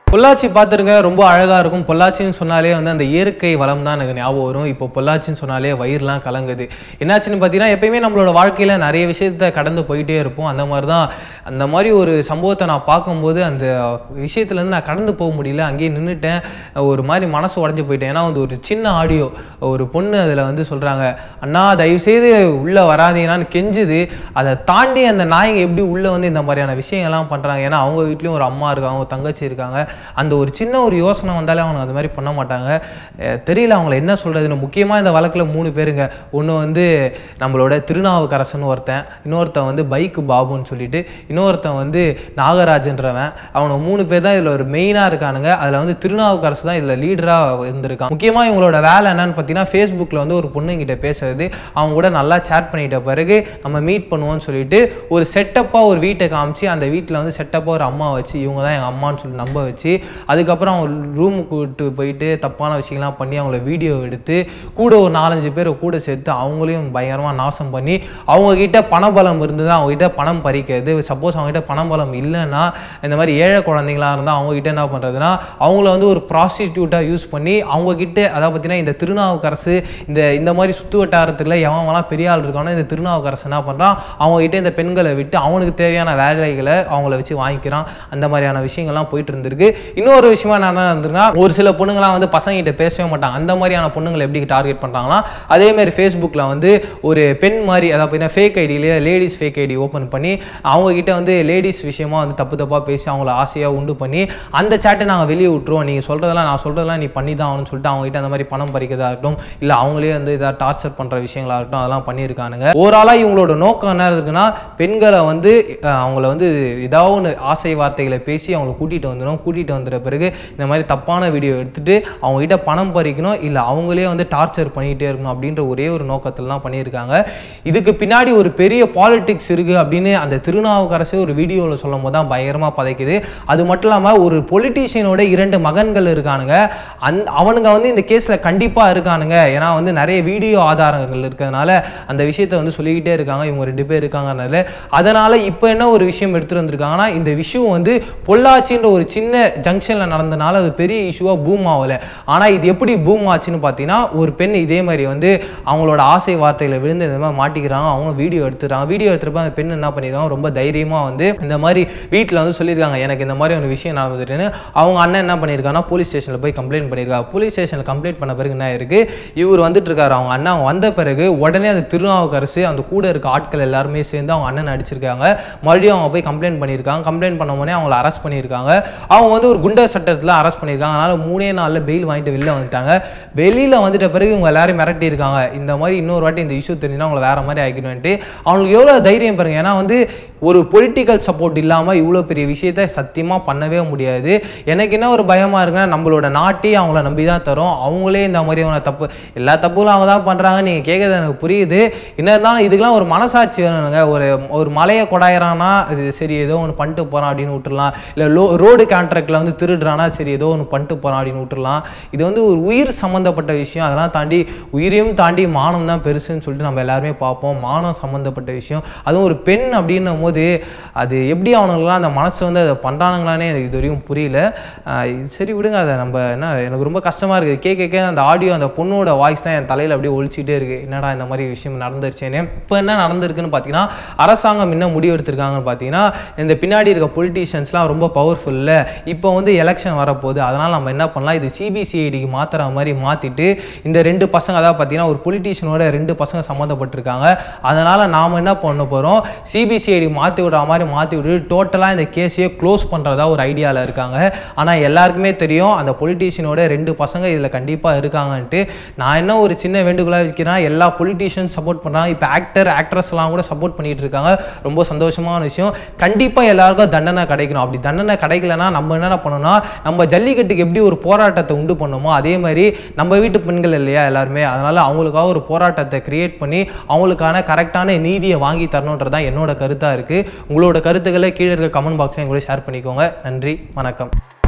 பொள்ளாச்சி பார்த்துருங்க ரொம்ப அழகாக இருக்கும் பொள்ளாச்சின்னு சொன்னாலே வந்து அந்த இயற்கை வளம் தான் எனக்கு ஞாபகம் வரும் இப்போ பொள்ளாச்சின்னு சொன்னாலே வயிறுலாம் கலங்குது என்னாச்சுன்னு பார்த்தீங்கன்னா எப்பயுமே நம்மளோட வாழ்க்கையில் நிறைய விஷயத்த கடந்து போயிட்டே இருப்போம் அந்த மாதிரி தான் அந்த மாதிரி ஒரு சம்பவத்தை நான் பார்க்கும்போது அந்த விஷயத்துலேருந்து நான் கடந்து போக முடியல அங்கேயே நின்றுட்டேன் ஒரு மாதிரி மனசு உடஞ்சி போயிட்டேன் ஏன்னா வந்து ஒரு சின்ன ஆடியோ ஒரு பொண்ணு அதில் வந்து சொல்கிறாங்க அண்ணா தயவுசெய்து உள்ளே வராதீங்கன்னான்னு கெஞ்சுது அதை தாண்டி அந்த நாய்ங்க எப்படி உள்ளே வந்து இந்த மாதிரியான விஷயங்கள்லாம் பண்ணுறாங்க ஏன்னா அவங்க வீட்லேயும் ஒரு அம்மா இருக்காங்க ஒரு தங்கச்சி இருக்காங்க அந்த ஒரு சின்ன ஒரு யோசனை வந்தாலே அவங்க அது மாதிரி பண்ண மாட்டாங்க அஹ் தெரியல அவங்கள என்ன சொல்கிறதுன்னு முக்கியமாக இந்த வழக்கில் மூணு பேருங்க ஒன்று வந்து நம்மளோட திருநாவுக்கரசன் ஒருத்தன் இன்னொருத்தன் வந்து பைக்கு பாபுன்னு சொல்லிட்டு இன்னொருத்தன் வந்து நாகராஜன்றவன் அவனை மூணு பேர் தான் இதில் ஒரு மெயினாக இருக்கானுங்க அதில் வந்து திருநாவுக்கரசு தான் இதில் லீடராக இருந்திருக்கான் முக்கியமாக இவங்களோட வேலை என்னன்னு பார்த்தீங்கன்னா ஃபேஸ்புக்கில் வந்து ஒரு பொண்ணுங்கிட்ட பேசுறது அவங்க கூட நல்லா சேட் பண்ணிட்ட பிறகு நம்ம மீட் பண்ணுவோம்னு சொல்லிட்டு ஒரு செட்டப்பாக ஒரு வீட்டை காமிச்சு அந்த வீட்டில் வந்து செட்டப்பாக ஒரு அம்மா வச்சு இவங்க தான் எங்கள் அம்மான்னு சொல்லி நம்ப வச்சு அதுக்கப்புறம் அவங்க ரூமுக்கு விட்டு போயிட்டு தப்பான விஷயங்கள்லாம் பண்ணி அவங்கள வீடியோ எடுத்து கூட ஒரு நாலஞ்சு பேரை கூட சேர்த்து அவங்களையும் பயங்கரமாக நாசம் பண்ணி அவங்க கிட்ட பணபலம் இருந்ததுன்னா அவங்க கிட்ட பணம் பறிக்கிறது சப்போஸ் அவங்க கிட்ட பணபலம் இல்லைன்னா இந்த மாதிரி ஏழை குழந்தைங்களா இருந்தால் அவங்க கிட்ட என்ன பண்ணுறதுன்னா அவங்கள வந்து ஒரு ப்ராஸ்டிடியூட்டாக யூஸ் பண்ணி அவங்க கிட்ட அதாவது பார்த்தீங்கன்னா இந்த திருநாவுக்கரசு இந்த இந்த மாதிரி சுற்று வட்டாரத்தில் எவன்லாம் பெரிய ஆள் இருக்கானோ இந்த திருநாவுக்கரசு என்ன பண்ணுறான் அவங்க கிட்ட இந்த பெண்களை விட்டு அவனுக்கு தேவையான வேலைகளை அவங்கள வச்சு வாங்கிக்கிறான் அந்த மாதிரியான விஷயங்கள்லாம் போயிட்டு இருந்திருக்கு இன்னொரு விஷயமா என்ன நடந்திருக்குன்னா ஒரு சில பொண்ணுங்களாம் வந்து பசங்க கிட்ட பேசவே மாட்டாங்க அந்த மாதிரியான பொண்ணுங்களை எப்படி டார்கெட் பண்ணுறாங்களா அதே மாதிரி ஃபேஸ்புக்கில் வந்து ஒரு பெண் மாதிரி அதாவது பார்த்தீங்கன்னா ஃபேக் ஐடியிலேயே லேடிஸ் ஃபேக் ஐடி ஓப்பன் பண்ணி அவங்க கிட்ட வந்து லேடிஸ் விஷயமா வந்து தப்பு தப்பாக பேசி அவங்கள ஆசையாக உண்டு பண்ணி அந்த சேட்டை நாங்கள் வெளியே விட்டுருவோம் நீங்கள் சொல்கிறதெல்லாம் நான் சொல்கிறதெல்லாம் நீ பண்ணி தான் ஆகணும்னு சொல்லிட்டு அவங்க கிட்ட அந்த மாதிரி பணம் பறிக்கிறதா இருக்கட்டும் இல்லை அவங்களே வந்து இதாக டார்ச்சர் பண்ணுற விஷயங்களா இருக்கட்டும் அதெல்லாம் பண்ணியிருக்கானுங்க ஓவராலாக இவங்களோட நோக்கம் என்ன இருக்குன்னா பெண்களை வந்து அஹ், அவங்கள வந்து ஏதாவது ஒன்று ஆசை வார்த்தைகளை பேசி அவங்கள கூட்டிகிட்டு வந்துடும் கூட்டிகிட்டு வந்துட்ட பிறகு இந்த மாதிரி தப்பான வீடியோ எடுத்துட்டு அவங்க கிட்ட பணம் பறிக்கணும் இல்லை அவங்களே வந்து டார்ச்சர் பண்ணிகிட்டே இருக்கணும் அப்படின்ற ஒரே ஒரு நோக்கத்தில் தான் பண்ணியிருக்காங்க இதுக்கு பின்னாடி ஒரு பெரிய பாலிடிக்ஸ் இருக்குது அப்படின்னு அந்த திருநாவுக்கரசு ஒரு வீடியோவில் சொல்லும் போது தான் பயங்கரமாக பதைக்குது அது மட்டும் இல்லாமல் ஒரு பொலிட்டீஷியனோட இரண்டு மகன்கள் இருக்கானுங்க அந் அவனுங்க வந்து இந்த கேஸில் கண்டிப்பாக இருக்கானுங்க ஏன்னா வந்து நிறைய வீடியோ ஆதாரங்கள் இருக்கிறதுனால அந்த விஷயத்தை வந்து சொல்லிக்கிட்டே இருக்காங்க இவங்க ரெண்டு பேர் இருக்காங்கனால அதனால் இப்போ என்ன ஒரு விஷயம் எடுத்துகிட்டு வந்திருக்காங்கன்னா இந்த விஷயம் வந்து பொள்ளாச்சின்ற ஒரு சின்ன ஜங்ஷனில் நடந்தனால அது பெரிய இஷ்யூவாக பூம் ஆகலை ஆனால் இது எப்படி பூம் ஆச்சுன்னு பார்த்தீங்கன்னா ஒரு பெண் இதே மாதிரி வந்து அவங்களோட ஆசை வார்த்தைகளை விழுந்து இந்த மாதிரி மாட்டிக்கிறாங்க அவங்க வீடியோ எடுத்துறாங்க வீடியோ எடுத்துறப்ப அந்த பெண் என்ன பண்ணிருக்காங்க ரொம்ப தைரியமாக வந்து இந்த மாதிரி வீட்டில் வந்து சொல்லியிருக்காங்க எனக்கு இந்த மாதிரி ஒரு விஷயம் நடந்துட்டுன்னு அவங்க அண்ணன் என்ன பண்ணியிருக்காங்கன்னா போலீஸ் ஸ்டேஷனில் போய் கம்ப்ளைண்ட் பண்ணியிருக்காங்க போலீஸ் ஸ்டேஷனில் கம்ப்ளைண்ட் பண்ண பிறகு என்ன இருக்கு இவர் வந்துட்டு இருக்காரு அவங்க அண்ணன் அவங்க வந்த பிறகு உடனே அந்த திருநாவுக்கரசு அந்த கூட இருக்க ஆட்கள் எல்லாருமே சேர்ந்து அவங்க அண்ணன் அடிச்சிருக்காங்க மறுபடியும் அவங்க போய் கம்ப்ளைண்ட் பண்ணியிருக்காங்க கம்ப்ளைண்ட் பண்ண உடனே அவங்கள அரெஸ்ட் பண்ணியிருக்காங்க அவங்க வந்து ஒரு குண்டர் சட்டத்தில் அரெஸ்ட் பண்ணியிருக்காங்க அதனால மூணே நாளில் பெயில் வாங்கிட்டு வெளில வந்துட்டாங்க வெளியில் வந்துட்ட பிறகு இவங்க எல்லாரும் மிரட்டி இருக்காங்க இந்த மாதிரி இன்னொரு வாட்டி இந்த இஷ்யூ தெரிஞ்சுன்னா அவங்கள வேற மாதிரி ஆக்கிடுவேன்ட்டு அவங்களுக்கு எவ்வளோ தைரியம் பாருங்க ஏன்னா வந்து ஒரு பொலிட்டிக்கல் சப்போர்ட் இல்லாமல் இவ்வளோ பெரிய விஷயத்த சத்தியமாக பண்ணவே முடியாது எனக்கு என்ன ஒரு பயமாக இருக்குன்னா நம்மளோட நாட்டே அவங்கள நம்பி தான் தரும் அவங்களே இந்த மாதிரியான தப்பு எல்லா தப்புகளும் அவங்க தான் பண்ணுறாங்க நீங்கள் கேட்குறது எனக்கு புரியுது என்ன இருந்தாலும் இதுக்கெல்லாம் ஒரு மனசாட்சி வேணுங்க ஒரு ஒரு மலையை கொடாயிறானா இது சரி ஏதோ ஒன்று பண்ணிட்டு போகிறான் அப்படின்னு விட்டுறலாம் இல்லை லோ ரோடு கான்ட்ராக்டில் வந்து திருடுறானா சரி ஏதோ ஒன்று பண்ணிட்டு போகிறான் அப்படின்னு விட்டுறலாம் இது வந்து ஒரு உயிர் சம்மந்தப்பட்ட விஷயம் அதெல்லாம் தாண்டி உயிரையும் தாண்டி மானம் தான் பெருசுன்னு சொல்லிட்டு நம்ம எல்லாருமே பார்ப்போம் மானம் சம்மந்தப்பட்ட விஷயம் அதுவும் ஒரு பெண் அப்படின்னும் போது அது எப்படி அவனுங்களாம் அந்த மனசு வந்து அதை பண்ணுறானுங்களானே எனக்கு இது வரையும் புரியல ஆஹ் இது சரி விடுங்க அதை நம்ம என்ன எனக்கு ரொம்ப கஷ்டமாக இருக்குது கேட்க கேட்க அந்த ஆடியோ அந்த பொண்ணோட வாய்ஸ் தான் என் தலையில் அப்படியே ஒழிச்சிட்டே இருக்கு என்னடா இந்த மாதிரி விஷயம் நடந்துருச்சேன்னு இப்போ என்ன நடந்திருக்குன்னு பார்த்தீங்கன்னா அரசாங்கம் என்ன முடிவு எடுத்திருக்காங்கன்னு பார்த்தீங்கன்னா இந்த பின்னாடி இருக்க பொலிட்டீஷியன்ஸ்லாம் ரொம்ப பவர்ஃபுல்ல இப்போ வந்து எலெக்ஷன் வரப்போகுது அதனால் நம்ம என்ன பண்ணலாம் இது சிபிசிஐடிக்கு மாற்றுற மாதிரி மாற்றிட்டு இந்த ரெண்டு பசங்க அதாவது பார்த்தீங்கன்னா ஒரு பொலிட்டீஷியனோட ரெண்டு பசங்க சம்மந்தப்பட்டிருக்காங்க அதனால் நாம் என்ன பண்ண போகிறோம் சிபிசிஐடி மாற்றி விடுற மாதிரி மாற்றி விட்டு டோட்டலாக இந்த கேஸையே க்ளோஸ் பண்ணுறதா ஒரு ஐடியாவில் இருக்காங்க ஆனால் எல்லாருக்குமே தெரியும் அந்த பொலிட்டீஷியனோட ரெண்டு பசங்க இதில் கண்டிப்பாக இருக்காங்கன்ட்டு நான் என்ன ஒரு சின்ன வேண்டுகோளாக வைக்கிறேன் எல்லா பொலிட்டீஷியன் சப்போர்ட் பண்ணுறாங்க இப்போ ஆக்டர் ஆக்ட்ரஸ்லாம் கூட சப்போர்ட் பண்ணிட்டு இருக்காங்க ரொம்ப சந்தோஷமான விஷயம் கண்டிப்பாக எல்லாருக்கும் தண்டனை கிடைக்கணும் அப்படி தண்டனை கிடைக்கலனா நம்ம என்ன பண்ணணும்னா நம்ம ஜல்லிக்கட்டுக்கு எப்படி ஒரு போராட்டத்தை உண்டு பண்ணோமோ அதே மாதிரி நம்ம வீட்டு பெண்கள் இல்லையா எல்லாருமே அதனால அவங்களுக்காக ஒரு போராட்டத்தை கிரியேட் பண்ணி அவங்களுக்கான கரெக்டான நீதியை வாங்கி தரணுன்றது தான் என்னோட கருத்தாக இருக்குது உங்களோட கருத்துக்களை கீழே இருக்க கமெண்ட் பாக்ஸையும் கூட ஷேர் பண்ணிக்கோங்க நன்றி வணக்கம்